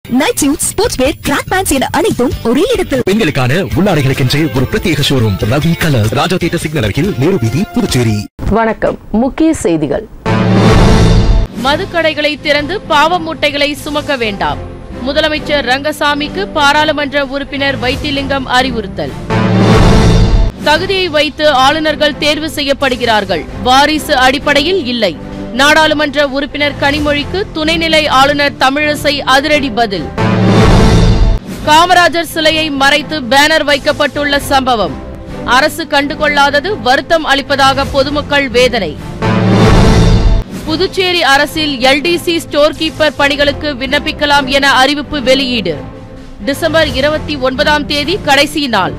Night suit sports wear track pants என அனைத்தும் ஒரே இடத்தில் பெண்களுக்கான உள்ளாடைகளுக்கென்றே ஒரு பிரத்யேக showroom Ravi colours Raja theatre signal அருகில் நேரு வீதி புதுச்சேரி வணக்கம் முக்கிய செய்திகள் மதுக்கடைகளை திறந்து பாவ மூட்டைகளை சுமக்க வேண்டாம் முதலமைச்சர் ரங்கசாமிக்கு பாராளுமன்ற உறுப்பினர் வைத்திலிங்கம் அறிவுறுத்தல் தகுதியை வைத்து ஆளுநர்கள் தேர்வு செய்யப்படுகிறார்கள் வாரிசு அடிப்படையில் இல்லை நாடாளுமன்ற உறுப்பினர் கனிமொழிக்கு துணைநிலை ஆளுநர் தமிழிசை அதிரடி பதில் காமராஜர் சிலையை மறைத்து பேனர் வைக்கப்பட்டுள்ள சம்பவம் அரசு கண்டுகொள்ளாதது வருத்தம் அளிப்பதாக பொதுமக்கள் வேதனை புதுச்சேரி அரசில் எல்டிசி ஸ்டோர் கீப்பர் பணிகளுக்கு விண்ணப்பிக்கலாம் என அறிவிப்பு வெளியீடு டிசம்பர் இருபத்தி ஒன்பதாம் தேதி கடைசி நாள்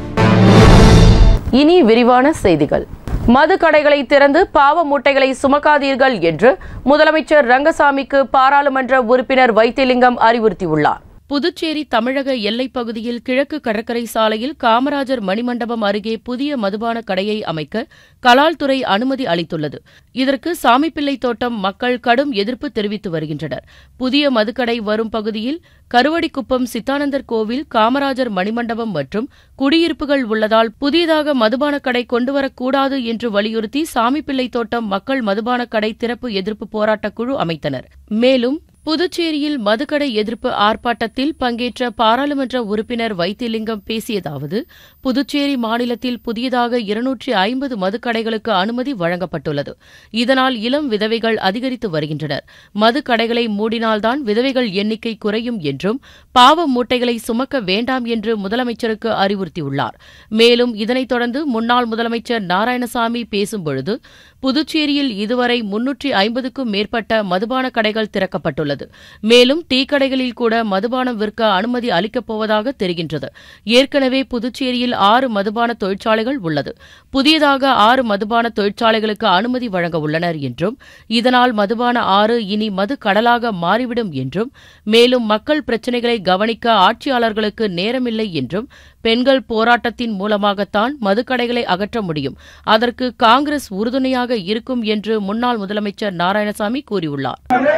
இனி விரிவான செய்திகள் மது கடைகளை திறந்து பாவ மூட்டைகளை சுமக்காதீர்கள் என்று முதலமைச்சர் ரங்கசாமிக்கு பாராளுமன்ற உறுப்பினர் வைத்திலிங்கம் அறிவுறுத்தியுள்ளார் புதுச்சேரி தமிழக எல்லைப் பகுதியில் கிழக்கு கடற்கரை சாலையில் காமராஜர் மணிமண்டபம் அருகே புதிய மதுபான கடையை அமைக்க கலால்துறை அனுமதி அளித்துள்ளது இதற்கு சாமிப்பிள்ளை தோட்டம் மக்கள் கடும் எதிர்ப்பு தெரிவித்து வருகின்றனர் புதிய மதுக்கடை வரும் பகுதியில் கருவடிக்குப்பம் சித்தானந்தர் கோவில் காமராஜர் மணிமண்டபம் மற்றும் குடியிருப்புகள் உள்ளதால் புதியதாக மதுபான கடை கொண்டுவரக்கூடாது என்று வலியுறுத்தி சாமிப்பிள்ளை தோட்டம் மக்கள் மதுபான கடை திறப்பு எதிர்ப்பு போராட்டக் குழு அமைத்தனர் மேலும் புதுச்சேரியில் மதுக்கடை எதிர்ப்பு ஆர்ப்பாட்டத்தில் பங்கேற்ற பாராளுமன்ற உறுப்பினர் வைத்திலிங்கம் பேசியதாவது புதுச்சேரி மாநிலத்தில் புதியதாக இருநூற்றி ஐம்பது மதுக்கடைகளுக்கு அனுமதி வழங்கப்பட்டுள்ளது இதனால் இளம் விதவைகள் அதிகரித்து வருகின்றனர் மதுக்கடைகளை மூடினால்தான் விதவைகள் எண்ணிக்கை குறையும் என்றும் பாவ மூட்டைகளை சுமக்க வேண்டாம் என்று முதலமைச்சருக்கு அறிவுறுத்தியுள்ளார் மேலும் இதனைத் தொடர்ந்து முன்னாள் முதலமைச்சர் நாராயணசாமி பேசும்பொழுது புதுச்சேரியில் இதுவரை முன்னூற்றி ஐம்பதுக்கும் மேற்பட்ட மதுபான கடைகள் திறக்கப்பட்டுள்ளது மேலும் டீ கடைகளில் கூட மதுபானம் விற்க அனுமதி அளிக்கப் போவதாக தெரிகின்றது ஏற்கனவே புதுச்சேரியில் ஆறு மதுபான தொழிற்சாலைகள் உள்ளது புதியதாக ஆறு மதுபான தொழிற்சாலைகளுக்கு அனுமதி வழங்க உள்ளனர் என்றும் இதனால் மதுபான ஆறு இனி மது கடலாக மாறிவிடும் என்றும் மேலும் மக்கள் பிரச்சினைகளை கவனிக்க ஆட்சியாளர்களுக்கு நேரமில்லை என்றும் பெண்கள் போராட்டத்தின் மூலமாகத்தான் மதுக்கடைகளை அகற்ற முடியும் அதற்கு காங்கிரஸ் உறுதுணையாக இருக்கும் என்று முன்னாள் முதலமைச்சர் நாராயணசாமி கூறியுள்ளார்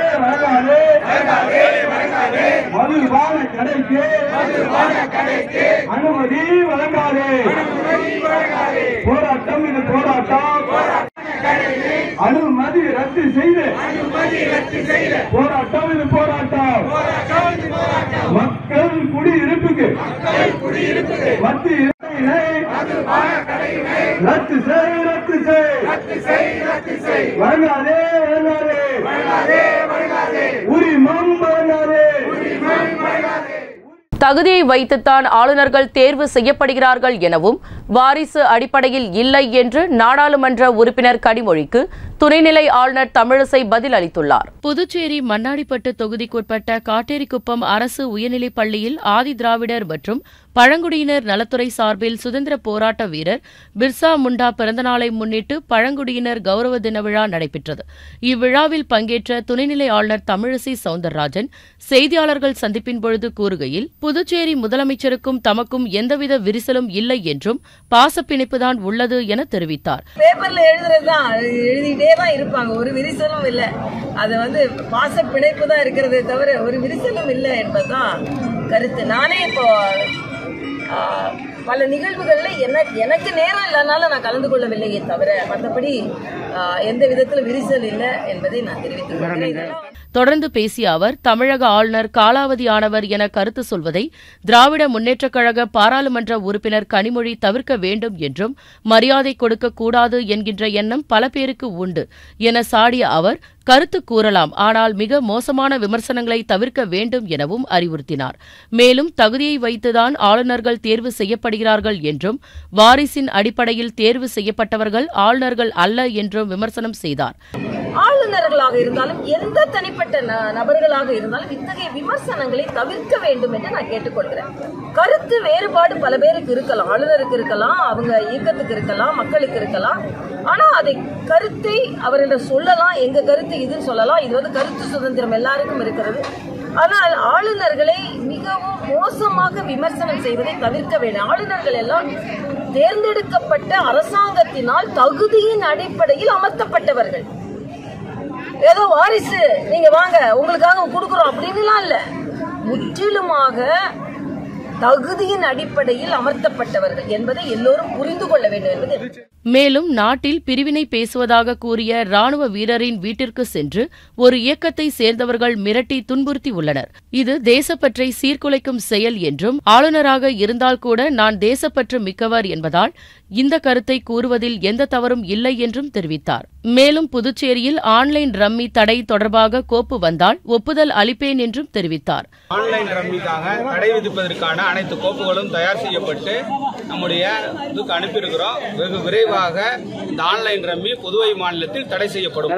மதுபான கடைக்கு அனுமதி வழங்காதே போராட்டம் இது போராட்டம் அனுமதி ரத்து செய்து போராட்டம் இது போராட்டம் மக்கள் குடியிருப்புக்கு மத்திய ரத்து செய் ரத்து செய் வழங்காதே வழங்காதே உரிமம் வழங்காதே தகுதியை வைத்துத்தான் ஆளுநர்கள் தேர்வு செய்யப்படுகிறார்கள் எனவும் வாரிசு அடிப்படையில் இல்லை என்று நாடாளுமன்ற உறுப்பினர் கனிமொழிக்கு துணைநிலை ஆளுநர் தமிழிசை பதில் அளித்துள்ளார் புதுச்சேரி மண்ணாடிப்பட்டு தொகுதிக்குட்பட்ட காட்டேரிக்குப்பம் அரசு உயர்நிலைப் பள்ளியில் ஆதி திராவிடர் மற்றும் பழங்குடியினர் நலத்துறை சார்பில் சுதந்திர போராட்ட வீரர் பிர்சா முண்டா பிறந்தநாளை முன்னிட்டு பழங்குடியினர் கௌரவ தின விழா நடைபெற்றது இவ்விழாவில் பங்கேற்ற துணைநிலை ஆளுநர் தமிழிசை சவுந்தரராஜன் செய்தியாளர்கள் சந்திப்பின் பொழுது கூறுகையில் புதுச்சேரி முதலமைச்சருக்கும் தமக்கும் எந்தவித விரிசலும் இல்லை என்றும் பாசப்பிணைப்புதான் உள்ளது என தெரிவித்தார் பேப்பர்ல எழுதுறதுதான் எழுதிட்டே தான் இருப்பாங்க ஒரு விரிசலும் இல்ல அது வந்து பாச பிணைப்பு தான் இருக்கிறதே தவிர ஒரு விரிசலும் இல்லை என்பதுதான் கருத்து நானே இப்போ ஆ, பல நிகழ்வுகள்ல எனக்கு எனக்கு நேரம் இல்லைனால நான் கலந்து கொள்ளவில்லையே தவிர மற்றபடி ஆ, எந்த விதத்துல விரிசல் இல்லை என்பதை நான் தெரிவித்துக் கொள்கிறேன் இதெல்லாம் தொடர்ந்து பேசிய அவர் தமிழக ஆளுநர் காலாவதியானவர் என கருத்து சொல்வதை திராவிட முன்னேற்றக் கழக பாராளுமன்ற உறுப்பினர் கனிமொழி தவிர்க்க வேண்டும் என்றும் மரியாதை கொடுக்க கூடாது என்கின்ற எண்ணம் பல பேருக்கு உண்டு என சாடிய அவர் கருத்து கூறலாம் ஆனால் மிக மோசமான விமர்சனங்களை தவிர்க்க வேண்டும் எனவும் அறிவுறுத்தினார் மேலும் தகுதியை வைத்துதான் ஆளுநர்கள் தேர்வு செய்யப்படுகிறார்கள் என்றும் வாரிசின் அடிப்படையில் தேர்வு செய்யப்பட்டவர்கள் ஆளுநர்கள் அல்ல என்றும் விமர்சனம் செய்தார் ஆளுநர்களாக இருந்தாலும் எந்த தனிப்பட்ட ந- நபர்களாக இருந்தாலும் இத்தகைய விமர்சனங்களை தவிர்க்க வேண்டும் என்று நான் கேட்டுக்கொள்கிறேன் கருத்து வேறுபாடு பல பேருக்கு இருக்கலாம் ஆளுநருக்கு இருக்கலாம் அவங்க இயக்கத்துக்கு இருக்கலாம் மக்களுக்கு இருக்கலாம் ஆனா அதை கருத்தை அவர்களிடம் சொல்லலாம் எங்க கருத்து இதுன்னு சொல்லலாம் இது வந்து கருத்து சுதந்திரம் எல்லாருக்கும் இருக்கிறது ஆனால் ஆளுநர்களை மிகவும் மோசமாக விமர்சனம் செய்வதை தவிர்க்க வேண்டும் ஆளுநர்கள் எல்லாம் தேர்ந்தெடுக்கப்பட்ட அரசாங்கத்தினால் தகுதியின் அடிப்படையில் அமர்த்தப்பட்டவர்கள் ஏதோ வாரிசு நீங்க வாங்க உங்களுக்காக கொடுக்குறோம் அப்படின்னுலாம் இல்ல முற்றிலுமாக தகுதியின் அடிப்படையில் அமர்த்தப்பட்டவர்கள் என்பதை எல்லோரும் புரிந்து கொள்ள வேண்டும் என்பது மேலும் நாட்டில் பிரிவினை பேசுவதாக கூறிய ராணுவ வீரரின் வீட்டிற்கு சென்று ஒரு இயக்கத்தை சேர்ந்தவர்கள் மிரட்டி துன்புறுத்தி உள்ளனர் இது தேசப்பற்றை சீர்குலைக்கும் செயல் என்றும் ஆளுநராக இருந்தால் கூட நான் தேசப்பற்று மிக்கவர் என்பதால் இந்த கருத்தை கூறுவதில் எந்த தவறும் இல்லை என்றும் தெரிவித்தார் மேலும் புதுச்சேரியில் ஆன்லைன் ரம்மி தடை தொடர்பாக கோப்பு வந்தால் ஒப்புதல் அளிப்பேன் என்றும் தெரிவித்தார் ஆன்லைன் ரம்மிக்காக தடை விதிப்பதற்கான அனைத்து கோப்புகளும் தயார் செய்யப்பட்டு நம்முடைய இதுக்கு அனுப்பியிருக்கிறோம் வெகு விரைவாக இந்த ஆன்லைன் ரம்மி புதுவை மாநிலத்தில் தடை செய்யப்படும்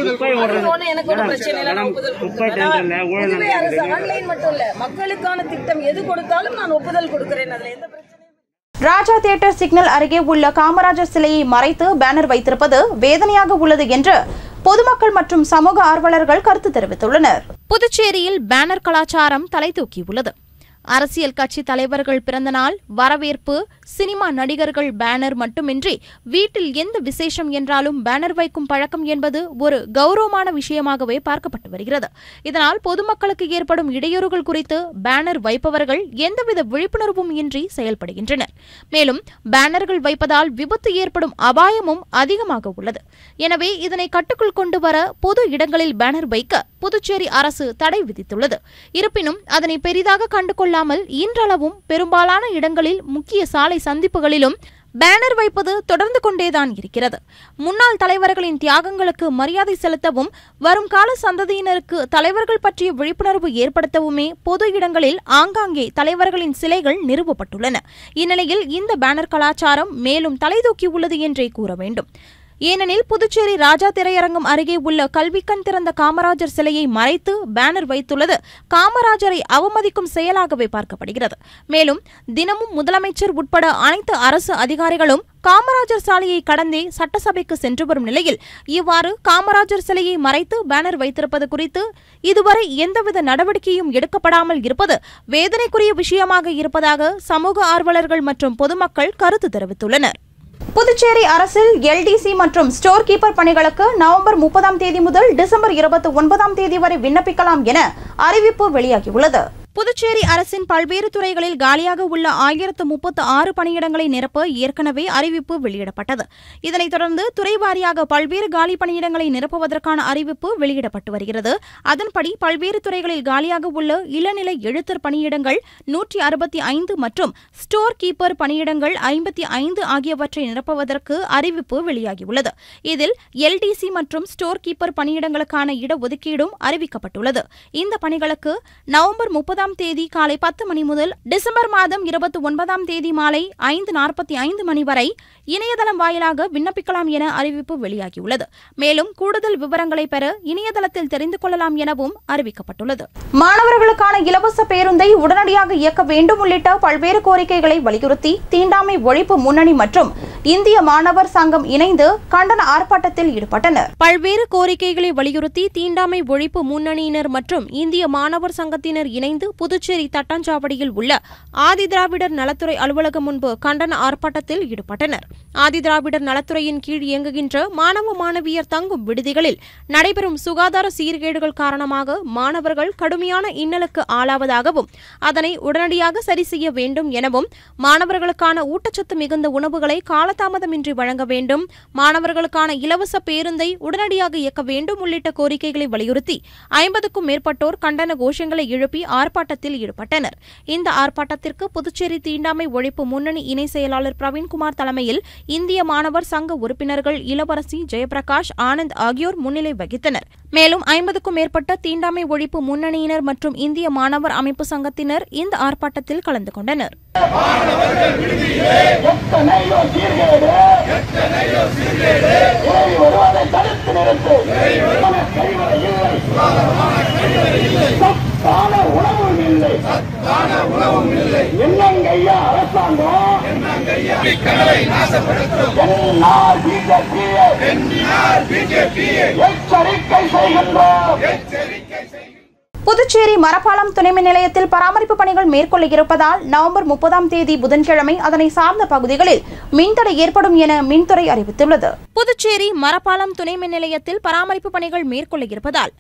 அது ஒண்ணும் எனக்கு ஒண்ணும் பிரச்சனை இல்லை நான் ஒப்புதல் கொடுக்கிறேன். ஆனா, புதுவை அரசு ஆன்லைன் மட்டும் இல்ல மக்களுக்கான திட்டம் எது கொடுத்தாலும் நான் ஒப்புதல் கொடுக்கிறேன் அதுல எந்த பிரச்சனையும் ராஜா தியேட்டர் சிக்னல் அருகே உள்ள காமராஜர் சிலையை மறைத்து பேனர் வைத்திருப்பது வேதனையாக உள்ளது என்று பொதுமக்கள் மற்றும் சமூக ஆர்வலர்கள் கருத்து தெரிவித்துள்ளனர் புதுச்சேரியில் பேனர் கலாச்சாரம் தலை தூக்கியுள்ளது அரசியல் கட்சி தலைவர்கள் பிறந்தநாள் வரவேற்பு சினிமா நடிகர்கள் பேனர் மட்டுமின்றி வீட்டில் எந்த விசேஷம் என்றாலும் பேனர் வைக்கும் பழக்கம் என்பது ஒரு கௌரவமான விஷயமாகவே பார்க்கப்பட்டு வருகிறது இதனால் பொதுமக்களுக்கு ஏற்படும் இடையூறுகள் குறித்து பேனர் வைப்பவர்கள் எந்தவித விழிப்புணர்வும் இன்றி செயல்படுகின்றனர் மேலும் பேனர்கள் வைப்பதால் விபத்து ஏற்படும் அபாயமும் அதிகமாக உள்ளது எனவே இதனை கட்டுக்குள் கொண்டு வர பொது இடங்களில் பேனர் வைக்க புதுச்சேரி அரசு தடை விதித்துள்ளது இருப்பினும் அதனை பெரிதாக கண்டுகொள்ளாமல் இன்றளவும் பெரும்பாலான இடங்களில் முக்கிய சாலை சந்திப்புகளிலும் பேனர் வைப்பது தொடர்ந்து கொண்டேதான் இருக்கிறது முன்னாள் தலைவர்களின் தியாகங்களுக்கு மரியாதை செலுத்தவும் வரும் கால சந்ததியினருக்கு தலைவர்கள் பற்றிய விழிப்புணர்வு ஏற்படுத்தவுமே பொது இடங்களில் ஆங்காங்கே தலைவர்களின் சிலைகள் நிறுவப்பட்டுள்ளன இந்நிலையில் இந்த பேனர் கலாச்சாரம் மேலும் தலைதூக்கியுள்ளது என்றே கூற வேண்டும் ஏனெனில் புதுச்சேரி ராஜா திரையரங்கம் அருகே உள்ள கல்விக்கண் திறந்த காமராஜர் சிலையை மறைத்து பேனர் வைத்துள்ளது காமராஜரை அவமதிக்கும் செயலாகவே பார்க்கப்படுகிறது மேலும் தினமும் முதலமைச்சர் உட்பட அனைத்து அரசு அதிகாரிகளும் காமராஜர் சாலையை கடந்தே சட்டசபைக்கு சென்று வரும் நிலையில் இவ்வாறு காமராஜர் சிலையை மறைத்து பேனர் வைத்திருப்பது குறித்து இதுவரை எந்தவித நடவடிக்கையும் எடுக்கப்படாமல் இருப்பது வேதனைக்குரிய விஷயமாக இருப்பதாக சமூக ஆர்வலர்கள் மற்றும் பொதுமக்கள் கருத்து தெரிவித்துள்ளனர் புதுச்சேரி அரசில் எல்டிசி மற்றும் ஸ்டோர் கீப்பர் பணிகளுக்கு நவம்பர் முப்பதாம் தேதி முதல் டிசம்பர் இருபத்தி ஒன்பதாம் தேதி வரை விண்ணப்பிக்கலாம் என அறிவிப்பு வெளியாகியுள்ளது புதுச்சேரி அரசின் பல்வேறு துறைகளில் காலியாக உள்ள ஆயிரத்து முப்பத்து ஆறு பணியிடங்களை நிரப்ப ஏற்கனவே அறிவிப்பு வெளியிடப்பட்டது இதனைத் தொடர்ந்து துறை வாரியாக பல்வேறு காலி பணியிடங்களை நிரப்புவதற்கான அறிவிப்பு வெளியிடப்பட்டு வருகிறது அதன்படி பல்வேறு துறைகளில் காலியாக உள்ள இளநிலை எழுத்தர் பணியிடங்கள் நூற்றி அறுபத்தி ஐந்து மற்றும் ஸ்டோர் கீப்பர் பணியிடங்கள் ஐம்பத்தி ஐந்து ஆகியவற்றை நிரப்புவதற்கு அறிவிப்பு வெளியாகியுள்ளது இதில் எல்டிசி மற்றும் ஸ்டோர் கீப்பர் பணியிடங்களுக்கான இடஒதுக்கீடும் அறிவிக்கப்பட்டுள்ளது இந்த பணிகளுக்கு நவம்பர் முப்பதாம் தேதி காலை பத்து மணி முதல் டிசம்பர் மாதம் இருபத்தி ஒன்பதாம் தேதி மாலை ஐந்து நாற்பத்தி ஐந்து மணி வரை இணையதளம் வாயிலாக விண்ணப்பிக்கலாம் என அறிவிப்பு வெளியாகியுள்ளது மேலும் கூடுதல் விவரங்களை பெற இணையதளத்தில் தெரிந்து கொள்ளலாம் எனவும் அறிவிக்கப்பட்டுள்ளது மாணவர்களுக்கான இலவச பேருந்தை உடனடியாக இயக்க வேண்டும் உள்ளிட்ட பல்வேறு கோரிக்கைகளை வலியுறுத்தி தீண்டாமை ஒழிப்பு முன்னணி மற்றும் இந்திய மாணவர் சங்கம் இணைந்து கண்டன ஆர்ப்பாட்டத்தில் ஈடுபட்டனர் பல்வேறு கோரிக்கைகளை வலியுறுத்தி தீண்டாமை ஒழிப்பு முன்னணியினர் மற்றும் இந்திய மாணவர் சங்கத்தினர் இணைந்து புதுச்சேரி தட்டாஞ்சாவடியில் உள்ள ஆதிதிராவிடர் நலத்துறை அலுவலகம் முன்பு கண்டன ஆர்ப்பாட்டத்தில் ஈடுபட்டனர் ஆதிதிராவிடர் நலத்துறையின் கீழ் இயங்குகின்ற மாணவ மாணவியர் தங்கும் விடுதிகளில் நடைபெறும் சுகாதார சீர்கேடுகள் காரணமாக மாணவர்கள் கடுமையான இன்னலுக்கு ஆளாவதாகவும் அதனை உடனடியாக சரி செய்ய வேண்டும் எனவும் மாணவர்களுக்கான ஊட்டச்சத்து மிகுந்த உணவுகளை காலதாமதமின்றி வழங்க வேண்டும் மாணவர்களுக்கான இலவச பேருந்தை உடனடியாக இயக்க வேண்டும் உள்ளிட்ட கோரிக்கைகளை வலியுறுத்தி ஐம்பதுக்கும் மேற்பட்டோர் கண்டன கோஷங்களை எழுப்பி ஆர்ப்பாட்டத்தில் ஈடுபட்டனர் இந்த ஆர்ப்பாட்டத்திற்கு புதுச்சேரி தீண்டாமை ஒழிப்பு முன்னணி இணை செயலாளர் பிரவீன்குமார் தலைமையில் இந்திய மாணவர் சங்க உறுப்பினர்கள் இளவரசி ஜெயபிரகாஷ் ஆனந்த் ஆகியோர் முன்னிலை வகித்தனர் மேலும் ஐம்பதுக்கும் மேற்பட்ட தீண்டாமை ஒழிப்பு முன்னணியினர் மற்றும் இந்திய மாணவர் அமைப்பு சங்கத்தினர் இந்த ஆர்ப்பாட்டத்தில் கலந்து கொண்டனர் எத்தனையோ சீர்கேடு ஏறி வருவதை தடுத்து நிறுத்து கைவரை இல்லை சத்தான உணவும் இல்லை என்னங்க ஐயா அரசாங்கம் என்ஆர் பிஜேபி எச்சரிக்கை செய்கின்றோம் புதுச்சேரி மரப்பாலம் துணைமின் நிலையத்தில் பராமரிப்பு பணிகள் மேற்கொள்ள இருப்பதால் நவம்பர் முப்பதாம் தேதி புதன்கிழமை அதனை சார்ந்த பகுதிகளில் மின்தடை ஏற்படும் என மின்துறை அறிவித்துள்ளது புதுச்சேரி மரப்பாலம் துணைமின் நிலையத்தில் பராமரிப்பு பணிகள் மேற்கொள்ள இருப்பதால்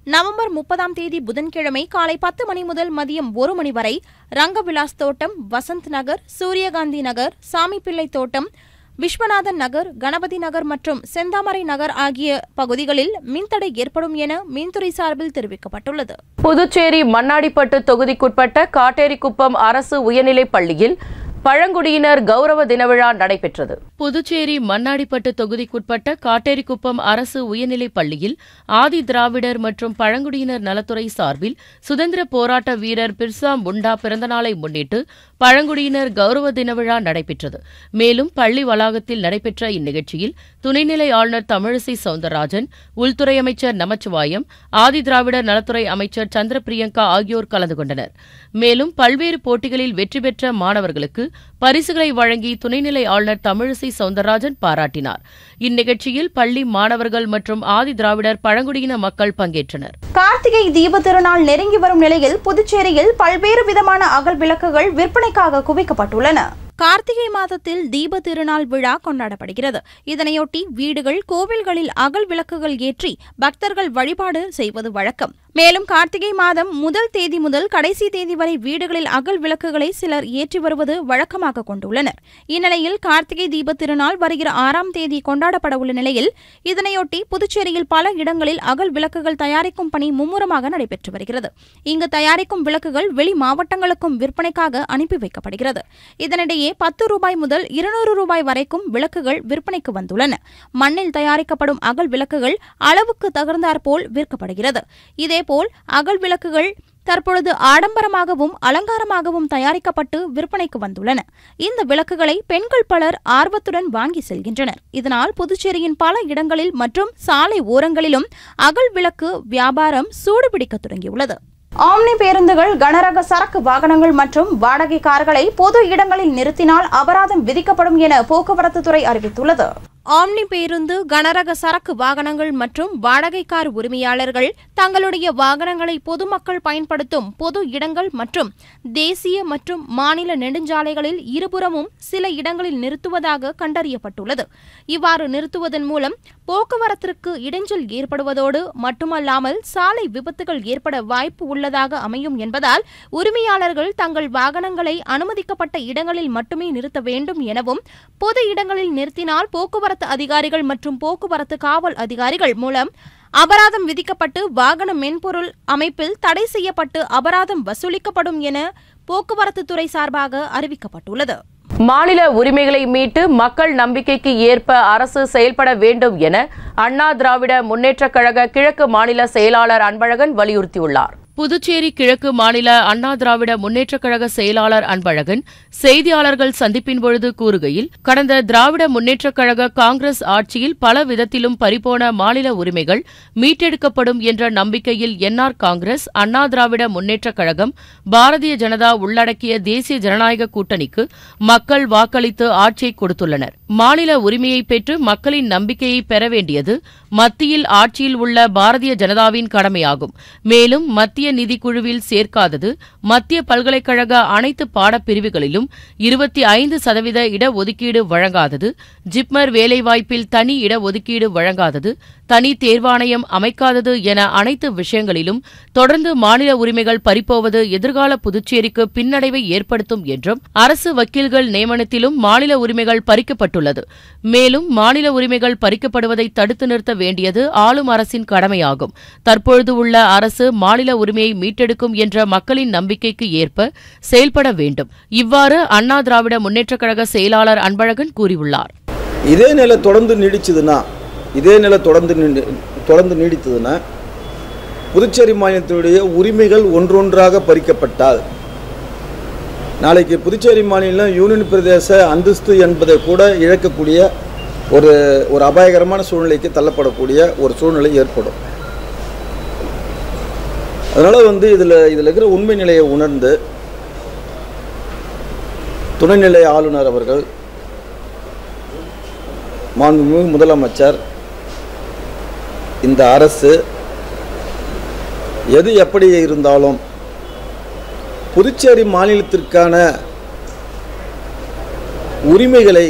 நவம்பர் முப்பதாம் தேதி புதன்கிழமை காலை பத்து மணி முதல் மதியம் ஒரு மணி வரை ரங்கவிலாஸ் தோட்டம் வசந்த் நகர் சூரியகாந்தி நகர் சாமிப்பிள்ளை தோட்டம் விஸ்வநாதன் நகர் கணபதி நகர் மற்றும் செந்தாமரை நகர் ஆகிய பகுதிகளில் மின்தடை ஏற்படும் என மின்துறை சார்பில் தெரிவிக்கப்பட்டுள்ளது புதுச்சேரி மண்ணாடிப்பட்டு தொகுதிக்குட்பட்ட காட்டேரிக்குப்பம் அரசு உயர்நிலைப் பள்ளியில் பழங்குடியினர் கௌரவ தினவிழா நடைபெற்றது புதுச்சேரி மண்ணாடிப்பட்டு தொகுதிக்குட்பட்ட காட்டேரிக்குப்பம் அரசு உயர்நிலைப் பள்ளியில் ஆதி திராவிடர் மற்றும் பழங்குடியினர் நலத்துறை சார்பில் சுதந்திர போராட்ட வீரர் பிர்சா முண்டா பிறந்தநாளை முன்னிட்டு பழங்குடியினர் கௌரவ தின விழா நடைபெற்றது மேலும் பள்ளி வளாகத்தில் நடைபெற்ற இந்நிகழ்ச்சியில் துணைநிலை ஆளுநர் தமிழிசை சவுந்தரராஜன் உள்துறை அமைச்சர் நமச்சிவாயம் ஆதி திராவிடர் நலத்துறை அமைச்சர் சந்திர பிரியங்கா ஆகியோர் கலந்து கொண்டனர் மேலும் பல்வேறு போட்டிகளில் வெற்றி பெற்ற மாணவர்களுக்கு பரிசுகளை வழங்கி துணைநிலை ஆளுநர் தமிழிசை சவுந்தரராஜன் பாராட்டினார் இந்நிகழ்ச்சியில் பள்ளி மாணவர்கள் மற்றும் ஆதி திராவிடர் பழங்குடியின மக்கள் பங்கேற்றனர் கார்த்திகை தீப திருநாள் நெருங்கி வரும் நிலையில் புதுச்சேரியில் பல்வேறு விதமான அகல் விளக்குகள் விற்பனைக்காக குவிக்கப்பட்டுள்ளன கார்த்திகை மாதத்தில் தீப திருநாள் விழா கொண்டாடப்படுகிறது இதனையொட்டி வீடுகள் கோவில்களில் அகல் விளக்குகள் ஏற்றி பக்தர்கள் வழிபாடு செய்வது வழக்கம் மேலும் கார்த்திகை மாதம் முதல் தேதி முதல் கடைசி தேதி வரை வீடுகளில் அகல் விளக்குகளை சிலர் ஏற்றி வருவது வழக்கமாக கொண்டுள்ளனர் இந்நிலையில் கார்த்திகை தீப திருநாள் வருகிற ஆறாம் தேதி கொண்டாடப்பட உள்ள நிலையில் இதனையொட்டி புதுச்சேரியில் பல இடங்களில் அகல் விளக்குகள் தயாரிக்கும் பணி மும்முரமாக நடைபெற்று வருகிறது இங்கு தயாரிக்கும் விளக்குகள் வெளி மாவட்டங்களுக்கும் விற்பனைக்காக அனுப்பி வைக்கப்படுகிறது இதனிடையே பத்து ரூபாய் முதல் இருநூறு ரூபாய் வரைக்கும் விளக்குகள் விற்பனைக்கு வந்துள்ளன மண்ணில் தயாரிக்கப்படும் அகல் விளக்குகள் அளவுக்கு தகுந்தாற்போல் விற்கப்படுகிறது இதேபோல் அகல் விளக்குகள் தற்பொழுது ஆடம்பரமாகவும் அலங்காரமாகவும் தயாரிக்கப்பட்டு விற்பனைக்கு வந்துள்ளன இந்த விளக்குகளை பெண்கள் பலர் ஆர்வத்துடன் வாங்கி செல்கின்றனர் இதனால் புதுச்சேரியின் பல இடங்களில் மற்றும் சாலை ஓரங்களிலும் அகல் விளக்கு வியாபாரம் சூடுபிடிக்க தொடங்கியுள்ளது ஆம்னி பேருந்துகள் கனரக சரக்கு வாகனங்கள் மற்றும் வாடகை கார்களை பொது இடங்களில் நிறுத்தினால் அபராதம் விதிக்கப்படும் என போக்குவரத்து துறை அறிவித்துள்ளது ஆம்னி பேருந்து கனரக சரக்கு வாகனங்கள் மற்றும் வாடகை கார் உரிமையாளர்கள் தங்களுடைய வாகனங்களை பொதுமக்கள் பயன்படுத்தும் பொது இடங்கள் மற்றும் தேசிய மற்றும் மாநில நெடுஞ்சாலைகளில் இருபுறமும் சில இடங்களில் நிறுத்துவதாக கண்டறியப்பட்டுள்ளது இவ்வாறு நிறுத்துவதன் மூலம் போக்குவரத்திற்கு இடைஞ்சல் ஏற்படுவதோடு மட்டுமல்லாமல் சாலை விபத்துகள் ஏற்பட வாய்ப்பு உள்ளதாக அமையும் என்பதால் உரிமையாளர்கள் தங்கள் வாகனங்களை அனுமதிக்கப்பட்ட இடங்களில் மட்டுமே நிறுத்த வேண்டும் எனவும் பொது இடங்களில் நிறுத்தினால் போக்குவரத்து அதிகாரிகள் மற்றும் போக்குவரத்து காவல் அதிகாரிகள் மூலம் அபராதம் விதிக்கப்பட்டு வாகன மென்பொருள் அமைப்பில் தடை செய்யப்பட்டு அபராதம் வசூலிக்கப்படும் என போக்குவரத்து துறை சார்பாக அறிவிக்கப்பட்டுள்ளது மாநில உரிமைகளை மீட்டு மக்கள் நம்பிக்கைக்கு ஏற்ப அரசு செயல்பட வேண்டும் என அண்ணா திராவிட முன்னேற்றக் கழக கிழக்கு மாநில செயலாளர் அன்பழகன் வலியுறுத்தியுள்ளார் புதுச்சேரி கிழக்கு மாநில அண்ணா திராவிட முன்னேற்றக் கழக செயலாளர் அன்பழகன் செய்தியாளர்கள் சந்திப்பின் பொழுது கூறுகையில் கடந்த திராவிட முன்னேற்றக் கழக காங்கிரஸ் ஆட்சியில் பல விதத்திலும் பறிபோன மாநில உரிமைகள் மீட்டெடுக்கப்படும் என்ற நம்பிக்கையில் என்ஆர் காங்கிரஸ் அண்ணா திராவிட முன்னேற்றக் கழகம் பாரதிய ஜனதா உள்ளடக்கிய தேசிய ஜனநாயக கூட்டணிக்கு மக்கள் வாக்களித்து ஆட்சியை கொடுத்துள்ளனர் மாநில உரிமையை பெற்று மக்களின் நம்பிக்கையை பெற வேண்டியது மத்தியில் ஆட்சியில் உள்ள பாரதிய ஜனதாவின் கடமையாகும் மேலும் மத்திய நிதிக்குழுவில் சேர்க்காதது மத்திய பல்கலைக்கழக அனைத்து பாடப்பிரிவுகளிலும் இருபத்தி ஐந்து சதவீத இடஒதுக்கீடு வழங்காதது ஜிப்மர் வேலைவாய்ப்பில் தனி இடஒதுக்கீடு வழங்காதது தனி தேர்வாணையம் அமைக்காதது என அனைத்து விஷயங்களிலும் தொடர்ந்து மாநில உரிமைகள் பறிப்போவது எதிர்கால புதுச்சேரிக்கு பின்னடைவை ஏற்படுத்தும் என்றும் அரசு வக்கீல்கள் நியமனத்திலும் மாநில உரிமைகள் பறிக்கப்பட்டுள்ளது மேலும் மாநில உரிமைகள் பறிக்கப்படுவதை தடுத்து நிறுத்த வேண்டியது ஆளும் அரசின் கடமையாகும் தற்பொழுது உள்ள அரசு மாநில உரிமையை மீட்டெடுக்கும் என்ற மக்களின் நம்பிக்கைக்கு ஏற்ப செயல்பட வேண்டும் இவ்வாறு அண்ணா திராவிட முன்னேற்றக் கழக செயலாளர் அன்பழகன் கூறியுள்ளார் இதே நிலை தொடர்ந்து நீடிச்சதுன்னா இதே நிலை தொடர்ந்து நீடி- தொடர்ந்து நீடித்ததுன்னா புதுச்சேரி மாநிலத்தினுடைய உரிமைகள் ஒன்றொன்றாக பறிக்கப்பட்டால் நாளைக்கு புதுச்சேரி மாநிலம் யூனியன் பிரதேச அந்தஸ்து என்பதை கூட இழக்கக்கூடிய ஒரு ஒரு அபாயகரமான சூழ்நிலைக்கு தள்ளப்படக்கூடிய ஒரு சூழ்நிலை ஏற்படும் அதனால் வந்து இதில் இதில் இருக்கிற உண்மை நிலையை உணர்ந்து துணைநிலை ஆளுநர் அவர்கள் மாண்புமிகு முதலமைச்சர் இந்த அரசு எது எப்படி இருந்தாலும் புதுச்சேரி மாநிலத்திற்கான உரிமைகளை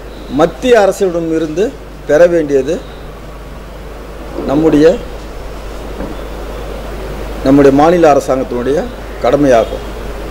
மத்திய அரசிடமிருந்து பெற வேண்டியது நம்முடைய நம்முடைய மாநில அரசாங்கத்தினுடைய கடமையாகும்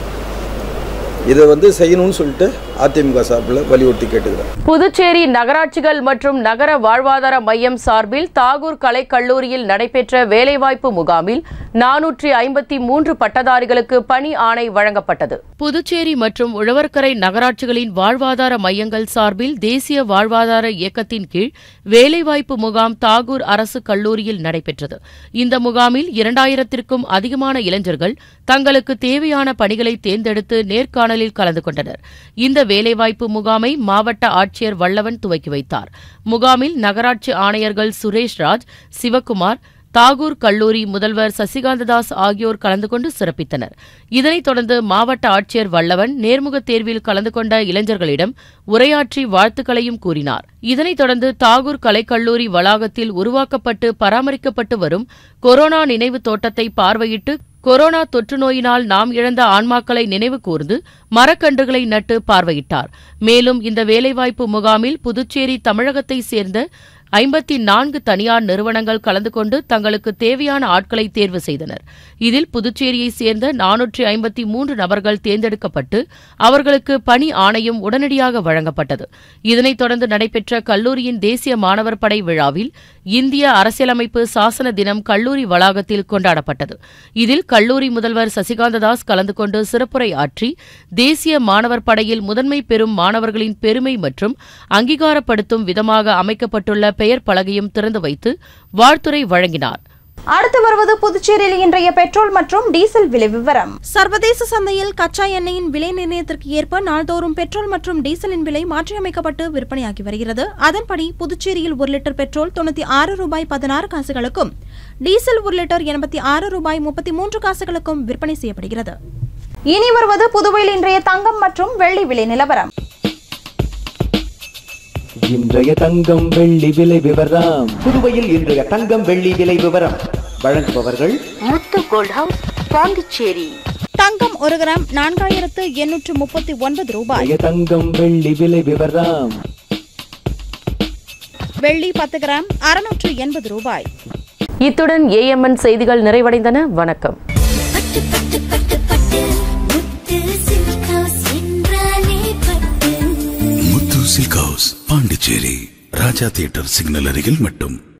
இதை வந்து செய்யணும்னு சொல்லிட்டு அதிமுக சார்பில் வலியுறுத்தி கேட்டுக்கிறேன் புதுச்சேரி நகராட்சிகள் மற்றும் நகர வாழ்வாதார மையம் சார்பில் தாகூர் கலைக் கல்லூரியில் நடைபெற்ற வேலைவாய்ப்பு முகாமில் நானூற்றி ஐம்பத்தி மூன்று பட்டதாரிகளுக்கு பணி ஆணை வழங்கப்பட்டது புதுச்சேரி மற்றும் உழவர்கரை நகராட்சிகளின் வாழ்வாதார மையங்கள் சார்பில் தேசிய வாழ்வாதார இயக்கத்தின் கீழ் வேலைவாய்ப்பு முகாம் தாகூர் அரசு கல்லூரியில் நடைபெற்றது இந்த முகாமில் இரண்டாயிரத்திற்கும் அதிகமான இளைஞர்கள் தங்களுக்கு தேவையான பணிகளை தேர்ந்தெடுத்து நேர்காணலில் கலந்து கொண்டனர் இந்த வேலைவாய்ப்பு முகாமை மாவட்ட ஆட்சியர் வல்லவன் துவக்கி வைத்தார் முகாமில் நகராட்சி ஆணையர்கள் சுரேஷ் ராஜ் சிவக்குமார் தாகூர் கல்லூரி முதல்வர் சசிகாந்ததாஸ் ஆகியோர் கலந்து கொண்டு சிறப்பித்தனர் இதனைத் தொடர்ந்து மாவட்ட ஆட்சியர் வல்லவன் நேர்முகத் தேர்வில் கலந்து கொண்ட இளைஞர்களிடம் உரையாற்றி வாழ்த்துக்களையும் கூறினார் இதனைத் தொடர்ந்து தாகூர் கலைக்கல்லூரி வளாகத்தில் உருவாக்கப்பட்டு பராமரிக்கப்பட்டு வரும் கொரோனா நினைவு தோட்டத்தை பார்வையிட்டு கொரோனா தொற்று நோயினால் நாம் இழந்த ஆன்மாக்களை நினைவு கூர்ந்து மரக்கன்றுகளை நட்டு பார்வையிட்டார் மேலும் இந்த வேலைவாய்ப்பு முகாமில் புதுச்சேரி தமிழகத்தை சேர்ந்த ஐம்பத்தி நான்கு தனியார் நிறுவனங்கள் கலந்து கொண்டு தங்களுக்கு தேவையான ஆட்களை தேர்வு செய்தனர் இதில் புதுச்சேரியைச் சேர்ந்த நானூற்றி ஐம்பத்தி மூன்று நபர்கள் தேர்ந்தெடுக்கப்பட்டு அவர்களுக்கு பணி ஆணையம் உடனடியாக வழங்கப்பட்டது இதனைத் தொடர்ந்து நடைபெற்ற கல்லூரியின் தேசிய மாணவர் படை விழாவில் இந்திய அரசியலமைப்பு சாசன தினம் கல்லூரி வளாகத்தில் கொண்டாடப்பட்டது இதில் கல்லூரி முதல்வர் சசிகாந்ததாஸ் கலந்து கொண்டு சிறப்புரை ஆற்றி தேசிய மாணவர் படையில் முதன்மை பெறும் மாணவர்களின் பெருமை மற்றும் அங்கீகாரப்படுத்தும் விதமாக அமைக்கப்பட்டுள்ள பெயர் பலகையும் திறந்து வைத்து வாழ்த்துரை வழங்கினார் அடுத்து வருவது புதுச்சேரியில் இன்றைய பெட்ரோல் மற்றும் டீசல் விலை விவரம் சர்வதேச சந்தையில் கச்சா எண்ணெயின் விலை நிர்ணயத்திற்கு ஏற்ப நாள்தோறும் பெட்ரோல் மற்றும் டீசலின் விலை மாற்றியமைக்கப்பட்டு விற்பனையாகி வருகிறது அதன்படி புதுச்சேரியில் ஒரு லிட்டர் பெட்ரோல் தொண்ணூத்தி ஆறு ரூபாய் பதினாறு காசுகளுக்கும் டீசல் ஒரு லிட்டர் எண்பத்தி ஆறு ரூபாய் முப்பத்தி மூன்று காசுகளுக்கும் விற்பனை செய்யப்படுகிறது இனி வருவது புதுவையில் இன்றைய தங்கம் மற்றும் வெள்ளி விலை நிலவரம் இன்றைய தங்கம் வெள்ளி விலை விவரம் புதுவையில் இன்றைய தங்கம் வெள்ளி விலை விவரம் வழங்குபவர்கள் முத்து கோல்ட் ஹவுஸ் பாண்டிச்சேரி தங்கம் ஒரு கிராம் நான்காயிரத்து எண்ணூற்று முப்பத்தி ஒன்பது ரூபாய் இன்றைய தங்கம் வெள்ளி விலை விவரம் வெள்ளி பத்து கிராம் அறுநூற்று எண்பது ரூபாய் இத்துடன் ஏஎம்என் செய்திகள் நிறைவடைந்தன வணக்கம் Muthu silk house Pondicherry Raja theatre signal அருகில் மட்டும்